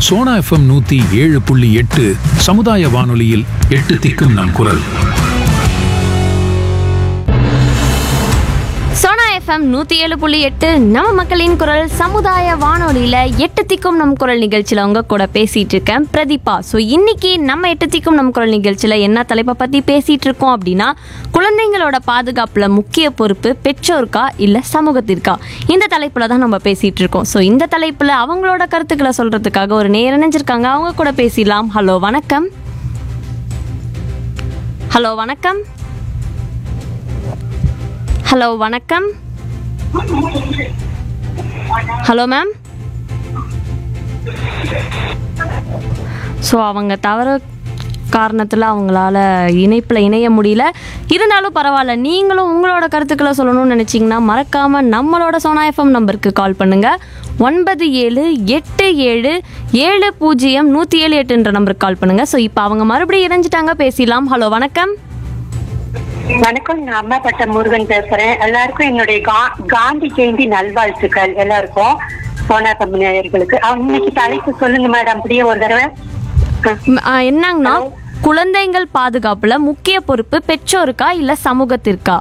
Sona FM நூத்தி ஏழு புள்ளி எட்டு சமுதாய வானொலியில் எட்டு திக்கும் நம் குரல் சோனா எஃப்எம் நூற்றி ஏழு புள்ளி எட்டு நம்ம மக்களின் குரல் சமுதாய வானொலியில் எட்டு திக்கும் நம் குரல் நிகழ்ச்சியில் உங்க கூட பேசிட்டு இருக்கேன் பிரதீபா ஸோ இன்னைக்கு நம்ம எட்டு திக்கும் நம் குரல் நிகழ்ச்சியில் என்ன தலைப்பை பற்றி பேசிட்டு இருக்கோம் அப்படின்னா குழந்தைங்களோட பாதுகாப்பில் முக்கிய பொறுப்பு பெற்றோருக்கா இல்லை சமூகத்திற்கா இந்த தலைப்பில் தான் நம்ம பேசிட்டு இருக்கோம் ஸோ இந்த தலைப்பில் அவங்களோட கருத்துக்களை சொல்றதுக்காக ஒரு நேரம் நினைஞ்சிருக்காங்க அவங்க கூட பேசிடலாம் ஹலோ வணக்கம் ஹலோ வணக்கம் ஹலோ வணக்கம் ஹலோ மேம் ஸோ அவங்க தவறு காரணத்தில் அவங்களால இணைப்பில் இணைய முடியல இருந்தாலும் பரவாயில்ல நீங்களும் உங்களோட கருத்துக்களை சொல்லணும்னு நினச்சிங்கன்னா மறக்காமல் நம்மளோட சோனா எஃப்எம் நம்பருக்கு கால் பண்ணுங்கள் ஒன்பது ஏழு எட்டு ஏழு ஏழு பூஜ்ஜியம் நூற்றி ஏழு எட்டுன்ற நம்பருக்கு கால் பண்ணுங்கள் ஸோ இப்போ அவங்க மறுபடியும் இணைஞ்சிட்டாங்க பேசிடலாம் ஹலோ வணக்கம் வணக்கம் நான் அம்மாப்பட்ட முருகன் பேசுறேன் எல்லாருக்கும் என்னுடைய கா- காந்தி ஜெயந்தி நல்வாழ்த்துக்கள் எல்லாருக்கும் சோனா கம்பெனியர்களுக்கு இன்னைக்கு தலைப்பு சொல்லுங்க மேடம் அப்படியே ஒரு தடவை ம், ஆ, என்னங்கன்னா குழந்தைங்கள் பாதுகாப்புல முக்கிய பொறுப்பு பெற்றோருக்கா இல்ல சமூகத்திற்கா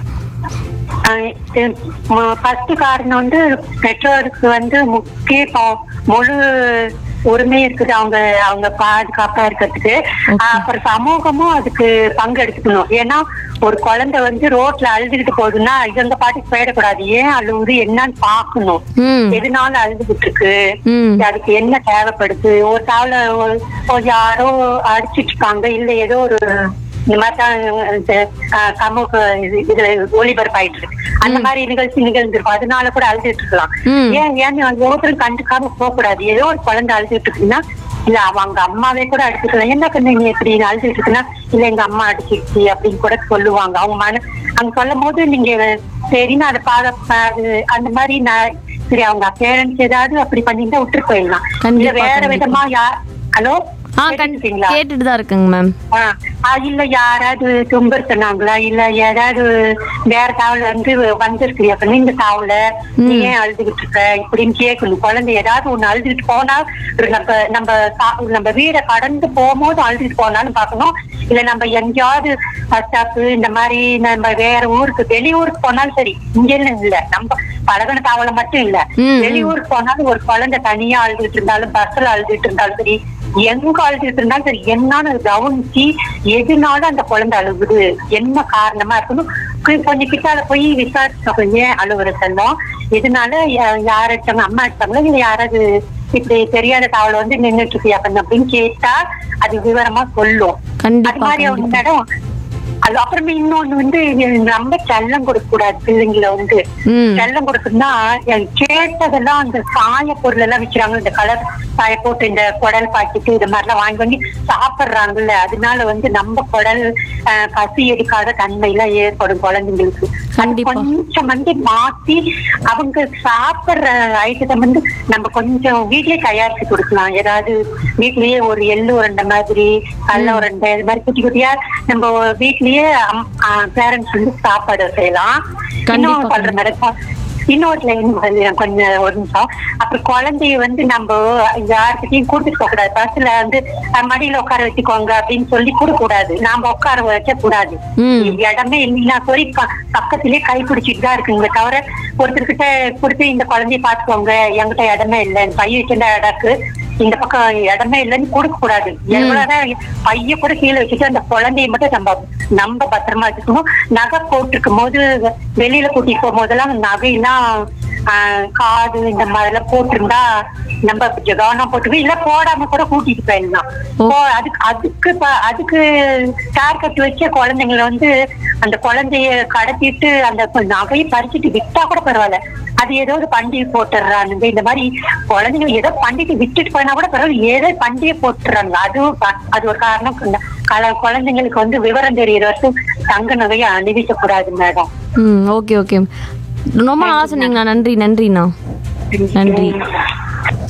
ஃபர்ஸ்ட் காரணம் வந்து பெற்றோருக்கு வந்து முக்கிய ப- முழு உரிமை இருக்குது அவங்க அவங்க பாதுகாப்பா இருக்கிறதுக்கு ஆஹ் அப்புறம் சமூகமும் அதுக்கு பங்கு எடுத்துக்கணும் ஏன்னா ஒரு குழந்தை வந்து ரோட்ல அழுதுகிட்டு போகுதுன்னா இவங்க பாட்டுக்கு போயிடக்கூடாது ஏன் அழுகுது என்னன்னு பாக்கணும் ம் எதனால அழுதுகிட்டு இருக்கு ம் அதுக்கு என்ன தேவைப்படுது ஒரு தாவல ஒரு யாரோ அடிச்சிட்டு இருக்காங்க இல்ல ஏதோ ஒரு இந்த மாதிரி தான் இந்த, ஆஹ், சமூக இது- இதுல ஒளிபரப்பாயிட்டு இருக்கு அந்த மாதிரி நிகழ்ச்சி நிகழ்ந்திருக்கும் அதனால கூட அழுதுட்டு இருக்கலாம் ம். ஏன் ஏன் ஒவ்வொருத்தரும் கண்டுக்காம போக கூடாது ஏதோ ஒரு குழந்தை அழுதுட்டு இருக்குன்னா இல்ல அவங்க அம்மாவே கூட அடிச்சுக்கலாம் என்ன பண்ண நீ இப்படி அழுதுட்டு இருக்குன்னா இல்ல எங்க அம்மா அடிச்சிருச்சு அப்படின்னு கூட சொல்லுவாங்க அவங்க மன அங்க சொல்லும் போது நீங்க சரின்னு அதை பாத அது- அந்த மாதிரி நான் சரி அவங்க பேரண்ட்ஸ் ஏதாவது அப்படி பண்ணிருந்தா விட்டுட்டு போயிடலாம் கண்டிப்பா, இல்ல வேற கண்டிப்பா. விதமா யார் ஹலோ ஆ கண்டிப்பா கேட்டுட்டு தான் இருக்குங்க மேம் ஆ, ஆ, இல்ல யாராவது துன்புறுத்தினாங்களா இல்ல ஏதாவது வேற தாவல வந்து வந்திருக்கு அப்படின்னு இந்த தாவல நீ ஏன் அழுதுகிட்டு இருக்க இப்படின்னு கேட்கணும் குழந்தை ஏதாவது ஒண்ணு அழுதுகிட்டு போனா ஒரு நம்ம நம்ம சா- நம்ம வீடை கடந்து போகும்போது அழுதுகிட்டு போனாலும் பார்க்கணும் இல்ல நம்ம எங்கேயாவது பஸ் ஸ்டாப்பு இந்த மாதிரி நம்ம வேற ஊருக்கு வெளியூருக்கு போனாலும் சரி இங்க இல்ல நம்ம பழகின தாவலை மட்டும் இல்ல ம். வெளியூருக்கு போனாலும் ஒரு குழந்தை தனியா அழுதுகிட்டு இருந்தாலும் பஸ்ல அழுதுகிட்டு இருந்தாலும் சரி எங்க அழுதுட்டு இருந்தாலும் சரி என்னன்னு கவனிச்சு எதுனால அந்த குழந்தை அழுகுது என்ன காரணமா இருக்கணும் கொ- கொஞ்சம் கிட்டால போய் விசாரிச்சோம் ஏன் அழுகுற செல்லம் இதனால யா- யார் அடிச்சாங்க அம்மா அடிச்சாங்களா இல்ல யாராவது இப்படி தெரியாத தாவலை வந்து நின்னுட்டு இருக்கியா கண்ணு அப்படின்னு கேட்டா அது விவரமா சொல்லும் அது கண்டிப்பா மாதிரி ஒரு கண்டிப்பா இடம் அது அப்புறமே இன்னொன்னு வந்து ரொம்ப செல்லம் கொடுக்க கூடாது பிள்ளைங்களை வந்து ம் செல்லம் கொடுக்குன்னா கேட்டதெல்லாம் அந்த சாய பொருள் எல்லாம் விக்கிறாங்க இந்த கலர் சாய போட்டு இந்த குடல் பாக்கெட்டு இது மாதிரி எல்லாம் வாங்கி வாங்கி சாப்பிடுறாங்கல்ல அதனால வந்து நம்ம குடல் அஹ், பசி எடுக்காத தன்மை எல்லாம் ஏற்படும் குழந்தைங்களுக்கு அது கண்டிப்பா. கொஞ்சம் வந்து மாத்தி அவங்க சாப்பிடுற ஐட்டத்தை வந்து நம்ம கொஞ்சம் வீட்லயே தயாரிச்சு கொடுக்கலாம் ஏதாவது வீட்லயே ஒரு எள்ளு உருண்டை மாதிரி கடல உருண்டை இது மாதிரி குட்டி குட்டியா நம்ம வீட்லயே பேரண்ட்ஸ் வந்து சாப்பாடு செய்யலாம் கண்டிப்பா, இன்னும் சொல்ற நடக்கும் இன்னொரு லைன் வந்து கொஞ்சம் ஒரு நிமிஷம் அப்புறம் குழந்தைய வந்து நம்ம யார்கிட்டயும் கூட்டிட்டு போக கூடாது பஸ்ல வந்து அஹ், மடியில உட்கார வச்சுக்கோங்க அப்படின்னு சொல்லி கொடுக்க கூடாது நாம உட்கார வைக்க கூடாது ம். இடமே இல்லைன்னா சொல்லி ப- பக்கத்திலேயே கை பிடிச்சிட்டு தான் இருக்குங்க தவிர ஒருத்தர்கிட்ட கொடுத்து இந்த குழந்தைய பாத்துக்கோங்க என்கிட்ட இடமே இல்லை பைய வச்சிருந்தா இடக்கு இந்த பக்கம் இடமே இல்லைன்னு கொடுக்க கூடாது எவ்வளவுதான் பைய கூட கீழே வச்சுட்டு அந்த குழந்தைய மட்டும் நம்ம நம்ம பத்திரமா வச்சுக்கணும் நகை போட்டிருக்கும் போது வெளியில கூட்டிட்டு போகும் போதெல்லாம் நகையெல்லாம் ஆஹ், காது இந்த மாதிரி எல்லாம் போட்டிருந்தா நம்ம கவனம் போட்டு இல்ல போடாம கூட கூட்டிட்டு போயிடலாம் போ அதுக்கு அதுக்கு ப- அதுக்கு ஸ்டார் கட்டி வச்ச குழந்தைங்களை வந்து அந்த குழந்தைய கடத்திட்டு அந்த நகையை பறிச்சுட்டு விட்டா கூட பரவாயில்ல அது ஏதோ ஒரு பண்டிகை போட்டுடுறானுங்க இந்த மாதிரி குழந்தைங்க ஏதோ பண்டிகை விட்டுட்டு போனா கூட பரவாயில்ல ஏதோ பண்டிகை போட்டுறாங்க அதுவும் ப- அது ஒரு காரணம் இல்ல. கல- குழந்தைங்களுக்கு வந்து விவரம் தெரியற வரைக்கும் தங்க நகையை அணிவிக்க கூடாது மேடம் ம் ஓகே ஓகே ரொம்ப நல்லா சொன்னீங்கண்ணா நன்றி நன்றிண்ணா நன்றி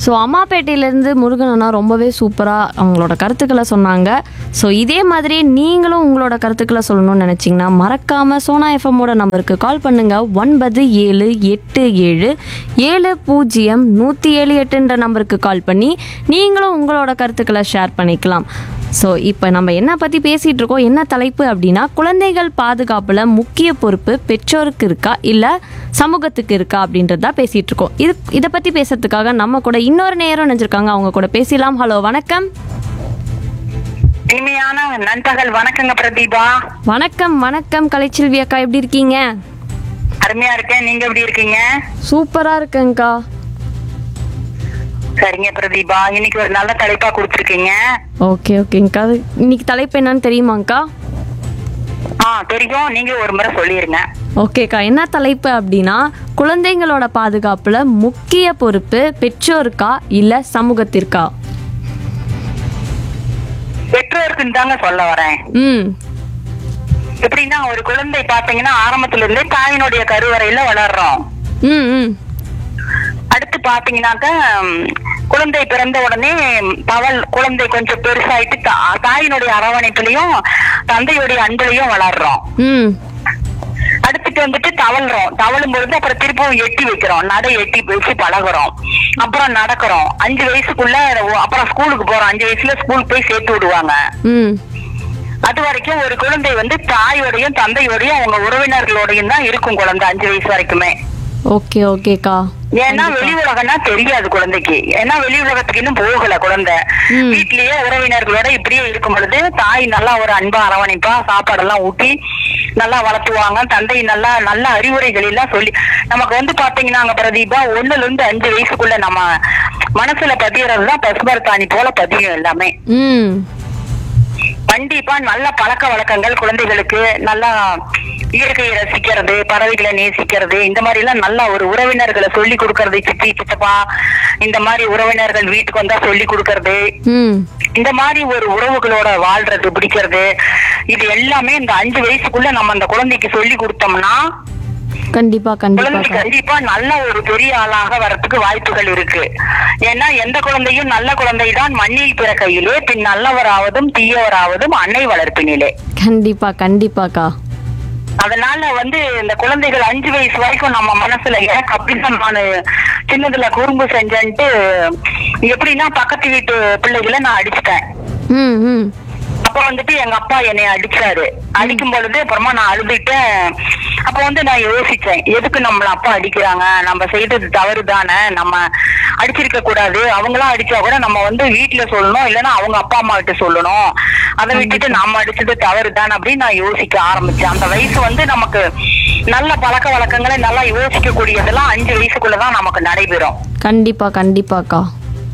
ஸோ அம்மாப்பேட்டையிலேருந்து முருகன் அண்ணா ரொம்பவே சூப்பராக அவங்களோட கருத்துக்களை சொன்னாங்க ஸோ இதே மாதிரி நீங்களும் உங்களோட கருத்துக்களை சொல்லணும்னு நினச்சிங்கன்னா மறக்காமல் சோனா எஃப்எம்மோட நம்பருக்கு கால் பண்ணுங்கள் ஒன்பது ஏழு எட்டு ஏழு ஏழு பூஜ்ஜியம் நூற்றி ஏழு எட்டுன்ற நம்பருக்கு கால் பண்ணி நீங்களும் உங்களோட கருத்துக்களை ஷேர் பண்ணிக்கலாம் ஸோ இப்போ நம்ம என்ன பற்றி பேசிகிட்டு இருக்கோம் என்ன தலைப்பு அப்படின்னா குழந்தைகள் பாதுகாப்பில் முக்கிய பொறுப்பு பெற்றோருக்கு இருக்கா இல்லை சமூகத்துக்கு இருக்கா அப்படின்றது தான் பேசிகிட்டு இருக்கோம் இது இதை பற்றி பேசுறதுக்காக நம்ம கூட இன்னொரு நேரம் நினைச்சிருக்காங்க அவங்க கூட பேசலாம் ஹலோ வணக்கம் இனிமையான நண்பகல் வணக்கங்க பிரதீபா வணக்கம் வணக்கம் கலைச்செல்வி அக்கா எப்படி இருக்கீங்க அருமையா இருக்கேன் நீங்க எப்படி இருக்கீங்க சூப்பராக இருக்கேங்க்கா சரிங்க பிரதீபா இன்னைக்கு ஒரு நல்ல தலைப்பா கொடுத்துருக்கீங்க ஓகே ஓகேங்க்கா இன்னைக்கு தலைப்பு என்னன்னு தெரியுமாங்க்கா ஆ தெரியும் நீங்க ஒரு முறை சொல்லிருங்க ஓகேக்கா என்ன தலைப்பு அப்படின்னா குழந்தைங்களோட பாதுகாப்புல முக்கிய பொறுப்பு பெற்றோருக்கா இல்ல சமூகத்திற்கா பெற்றோருக்குன்னு தாங்க சொல்ல வரேன் ம் எப்படின்னா ஒரு குழந்தை பாத்தீங்கன்னா ஆரம்பத்துல இருந்தே தாயினுடைய கருவறையில வளர்றோம் ம் ம் அடுத்து பாத்தீங்கன்னாக்க ம், குழந்தை பிறந்த உடனே பவல் குழந்தை கொஞ்சம் பெருசாயிட்டு தா- தாயினுடைய அரவணைப்புலயும் தந்தையுடைய அன்புலையும் வளர்றோம் ம் அடுத்துட்டு வந்துட்டு தவழ்றோம் தவழும் பொழுது அப்புறம் திருப்பவும் எட்டி வைக்கிறோம் நடை எட்டி வச்சு பழகுறோம் அப்புறம் நடக்கிறோம் அஞ்சு வயசுக்குள்ள அப்புறம் ஸ்கூலுக்கு போறோம் அஞ்சு வயசுல ஸ்கூலுக்கு போய் சேர்த்து விடுவாங்க ம் அது வரைக்கும் ஒரு குழந்தை வந்து தாயோடையும் தந்தையோடையும் அவங்க உறவினர்களோடையும் தான் இருக்கும் குழந்தை அஞ்சு வயசு வரைக்குமே ஓகே ஓகேக்கா ஏன்னா வெளி உலகம்னா தெரியாது குழந்தைக்கு ஏன்னா வெளி உலகத்துக்கு இன்னும் போகல குழந்தை ம். வீட்லயே உறவினர்களோட இப்படியே இருக்கும் பொழுது தாய் நல்லா ஒரு அன்பா அரவணைப்பா சாப்பாடெல்லாம் ஊட்டி நல்லா வளர்த்துவாங்க தந்தை நல்லா நல்ல அறிவுரைகள் எல்லாம் சொல்லி நமக்கு வந்து பாத்தீங்கன்னா பிரதீபா ஒண்ணுல இருந்து அஞ்சு வயசுக்குள்ள நம்ம மனசுல பதியறதுதான் பசுமரத்தாணி போல பதியும் எல்லாமே ம் கண்டிப்பா நல்ல பழக்க வழக்கங்கள் குழந்தைகளுக்கு நல்லா இயற்கையை ரசிக்கிறது பறவைகளை நேசிக்கிறது இந்த மாதிரி எல்லாம் நல்ல ஒரு உறவினர்களை சொல்லி கொடுக்கறது சித்தி சித்தப்பா இந்த மாதிரி உறவினர்கள் வீட்டுக்கு வந்தா சொல்லி கொடுக்கறது ம் இந்த மாதிரி ஒரு உறவுகளோட வாழ்றது பிடிக்கிறது இது எல்லாமே இந்த அஞ்சு வயசுக்குள்ள நம்ம அந்த குழந்தைக்கு சொல்லி கொடுத்தோம்னா கண்டிப்பா குழந்தை கண்டிப்பாக்கா கண்டிப்பா நல்ல ஒரு பெரிய ஆளாக வரதுக்கு வாய்ப்புகள் இருக்கு ஏன்னா எந்த குழந்தையும் நல்ல குழந்தைதான் மண்ணில் பிறக்கையிலே பின் நல்லவராவதும் தீயவராவதும் அன்னை வளர்ப்பினிலே கண்டிப்பா கண்டிப்பாக்கா அதனால வந்து இந்த குழந்தைகள் அஞ்சு வயசு வரைக்கும் நம்ம மனசுல எனக்கு அப்படிதான் நான் சின்னதுல குறும்பு செஞ்சேன்ட்டு எப்படின்னா பக்கத்து வீட்டு பிள்ளைகளை நான் அடிச்சிட்டேன் ம் ம் அப்ப வந்துட்டு எங்க அப்பா என்னை அடிச்சாரு அடிக்கும் பொழுது அப்புறமா நான் அழுதுட்டேன் அப்ப வந்து நான் யோசிச்சேன் எதுக்கு நம்மள அப்பா அடிக்கிறாங்க நம்ம செய்தது தவறு தானே நம்ம அடிச்சிருக்க கூடாது அவங்களாம் அடிச்சா கூட நம்ம வந்து வீட்டுல சொல்லணும் இல்லைன்னா அவங்க அப்பா அம்மா கிட்ட சொல்லணும் அதை விட்டுட்டு நம்ம அடிச்சது தவறு தான் அப்படின்னு நான் யோசிக்க ஆரம்பிச்சேன் அந்த வயசு வந்து நமக்கு நல்ல பழக்க வழக்கங்களை நல்லா யோசிக்க கூடியதெல்லாம் அஞ்சு வயசுக்குள்ளதான் நமக்கு நடைபெறும் கண்டிப்பா கண்டிப்பாக்கா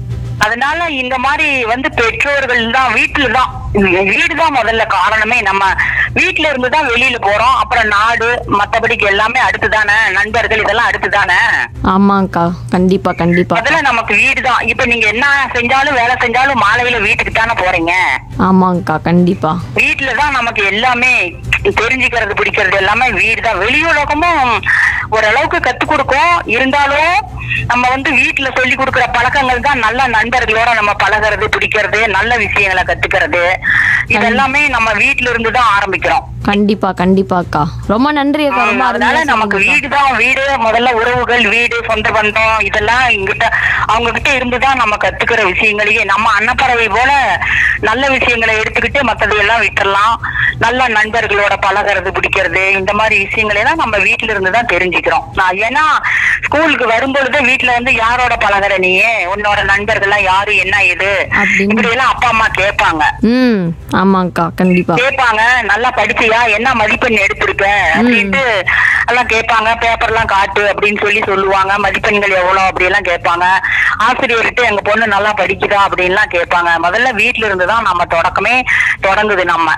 அதனால இந்த மாதிரி வந்து பெற்றோர்கள் தான் வீட்டுல தான் வீடு தான் முதல்ல காரணமே நம்ம வீட்டுல இருந்து தான் வெளியில போறோம் அப்புறம் நாடு மத்தபடிக்கு எல்லாமே அடுத்து தானே நண்பர்கள் இதெல்லாம் அடுத்து தானே ஆமாங்க்கா கண்டிப்பா கண்டிப்பா முதல்ல நமக்கு வீடு தான் இப்ப நீங்க என்ன செஞ்சாலும் வேலை செஞ்சாலும் மாலையில வீட்டுக்கு தானே போறீங்க ஆமாங்க்கா கண்டிப்பா வீட்டுல தான் நமக்கு எல்லாமே தெரிஞ்சுக்கிறது பிடிக்கிறது எல்லாமே வீடு தான் வெளி உலகமும் ஓரளவுக்கு கத்து கொடுக்கும் இருந்தாலும் நம்ம வந்து வீட்டுல சொல்லி கொடுக்கிற பழக்கங்கள் தான் நல்ல நண்பர்களோட நம்ம பழகிறது பிடிக்கிறது நல்ல விஷயங்களை கத்துக்கிறது இதெல்லாமே நம்ம வீட்டுல இருந்து தான் ஆரம்பிக்கிறோம் கண்டிப்பா கண்டிப்பாக்கா ரொம்ப நன்றி அக்கா ரொம்ப அதனால அருமையா நமக்கு சொன்னீங்கக்கா. வீடு தான் வீடு முதல்ல உறவுகள் வீடு சொந்த பந்தம் இதெல்லாம் இங்கிட்ட அவங்க கிட்ட இருந்துதான் நம்ம கத்துக்கிற விஷயங்களையே நம்ம அன்னப்பறவை போல நல்ல விஷயங்களை எடுத்துக்கிட்டு மத்தது எல்லாம் விட்டுறலாம் நல்ல நண்பர்களோட பழகிறது பிடிக்கிறது இந்த மாதிரி விஷயங்களை எல்லாம் நம்ம வீட்டுல இருந்து தான் தெரிஞ்சுக்கிறோம் நான் ஏன்னா ஸ்கூலுக்கு வரும்பொழுது வீட்டுல வந்து யாரோட பழகுற நீ உன்னோட நண்பர்கள்லாம் யாரு என்ன ஏது அப்படின்னு. இப்படி எல்லாம் அப்பா அம்மா கேட்பாங்க ம் ஆமாங்க்கா கண்டிப்பா கேட்பாங்க நல்லா படிச்சியா என்ன மதிப்பெண் எடுத்திருக்க அப்படின்ட்டு எல்லாம் கேட்பாங்க பேப்பர்லாம் காட்டு அப்படின்னு சொல்லி சொல்லுவாங்க மதிப்பெண்கள் எவ்வளவு அப்படி எல்லாம் கேட்பாங்க ஆசிரியர்கிட்ட எங்க பொண்ணு நல்லா படிக்குதா அப்படின்லாம் கேட்பாங்க முதல்ல வீட்ல இருந்து தான் நம்ம தொடக்கமே தொடங்குது நம்ம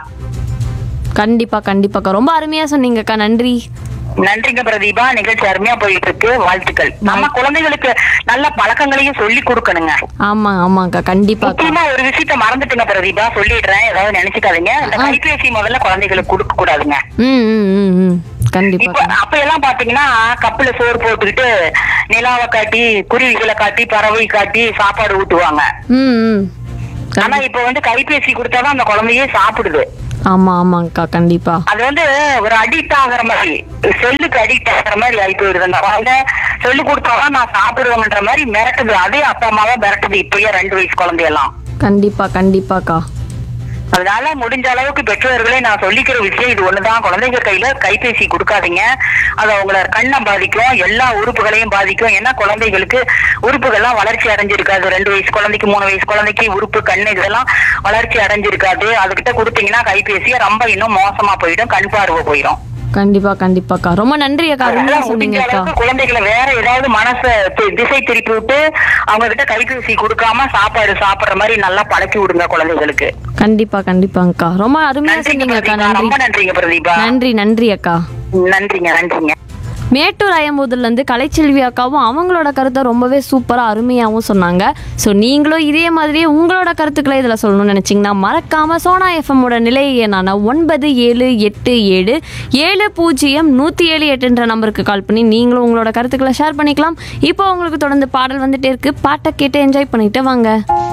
கண்டிப்பா கண்டிப்பாக்கா ரொம்ப அருமையா சொன்னீங்கக்கா நன்றி நன்றிங்க பிரதீபா நிகழ்ச்சி அருமையா போயிட்டு இருக்கு வாழ்த்துக்கள் நம்ம குழந்தைகளுக்கு நல்ல பழக்கங்களையும் சொல்லி கொடுக்கணுங்க ஆமா ஆமாக்கா கண்டிப்பாக்கா முக்கியமா ஒரு விஷயத்த மறந்துட்டுங்க பிரதீபா சொல்லிடுறேன் ஏதாவது நினைச்சுக்காதீங்க இந்த கைபேசி முதல்ல குழந்தைகளுக்கு கொடுக்க கூடாதுங்க ம் ம் ம் ம் கண்டிப்பா இப்ப அப்ப எல்லாம் பாத்தீங்கன்னா கப்புல சோறு போட்டுக்கிட்டு நிலாவை காட்டி குருவிகளை காட்டி பறவை காட்டி சாப்பாடு ஊட்டுவாங்க ம் ம் ஆனா இப்ப வந்து கைபேசி கொடுத்தாதான் அந்த குழந்தையே சாப்பிடுது ஆமா ஆமாங்கக்கா கண்டிப்பா அது வந்து ஒரு அடிக்ட் ஆகுற மாதிரி செல்லுக்கு அடிக்ட் ஆகுற மாதிரி ஆகி போயிடுது அந்த குழந்தை சொல்லி கொடுத்தாதான் நான் சாப்பிடுவேன்ற மாதிரி மிரட்டுது அதே அப்பா அம்மாவா மிரட்டுது இப்பயே ரெண்டு வயசு குழந்தையெல்லாம் கண்டிப்பா கண்டிப்பாக்கா அதனால முடிஞ்ச அளவுக்கு பெற்றோர்களே நான் சொல்லிக்கிற விஷயம் இது ஒண்ணுதான் குழந்தைங்க கையில கைபேசி கொடுக்காதீங்க அது அவங்கள கண்ணை பாதிக்கும் எல்லா உறுப்புகளையும் பாதிக்கும் ஏன்னா குழந்தைகளுக்கு உறுப்புகள்லாம் வளர்ச்சி அடைஞ்சிருக்காது ரெண்டு வயசு குழந்தைக்கு மூணு வயசு குழந்தைக்கு உறுப்பு கண்ணு இதெல்லாம் வளர்ச்சி அடைஞ்சிருக்காது அதுகிட்ட கொடுத்தீங்கன்னா கைபேசியை ரொம்ப இன்னும் மோசமா போயிடும் கண் பார்வை போயிடும் கண்டிப்பா கண்டிப்பாக்கா ரொம்ப நன்றி அக்கா அருமையா அதனால முடிஞ்ச சொன்னீங்க அக்கா அளவுக்கு குழந்தைகளை வேற ஏதாவது மனசை தி- திசை திருப்பி விட்டு அவங்க கிட்ட கைபேசி கொடுக்காம சாப்பாடு சாப்பிடுற மாதிரி நல்லா பழக்கி விடுங்க குழந்தைகளுக்கு கண்டிப்பா கண்டிப்பாங்கக்கா ரொம்ப அருமையா நன்றிங்க சொன்னீங்க அக்கா பிரதீபா நன்றி ரொம்ப நன்றிங்க பிரதீபா நன்றி நன்றி அக்கா நன்றிங்க நன்றிங்க மேட்டூர் அயம்பூதுல இருந்து கலைச்செல்வி அக்காவும் அவங்களோட கருத்தை ரொம்பவே சூப்பரா அருமையாவும் சொன்னாங்க ஸோ நீங்களும் இதே மாதிரியே உங்களோட கருத்துக்களை இதில் சொல்லணும்னு நினைச்சீங்கன்னா மறக்காம சோனா எஃப்எம்மோட நிலை என்னான ஒன்பது ஏழு எட்டு ஏழு ஏழு பூஜ்ஜியம் நூற்றி ஏழு எட்டுன்ற நம்பருக்கு கால் பண்ணி நீங்களும் உங்களோட கருத்துக்களை ஷேர் பண்ணிக்கலாம் இப்போ உங்களுக்கு தொடர்ந்து பாடல் வந்துட்டே இருக்கு பாட்டை கேட்டு என்ஜாய் பண்ணிட்டு வாங்க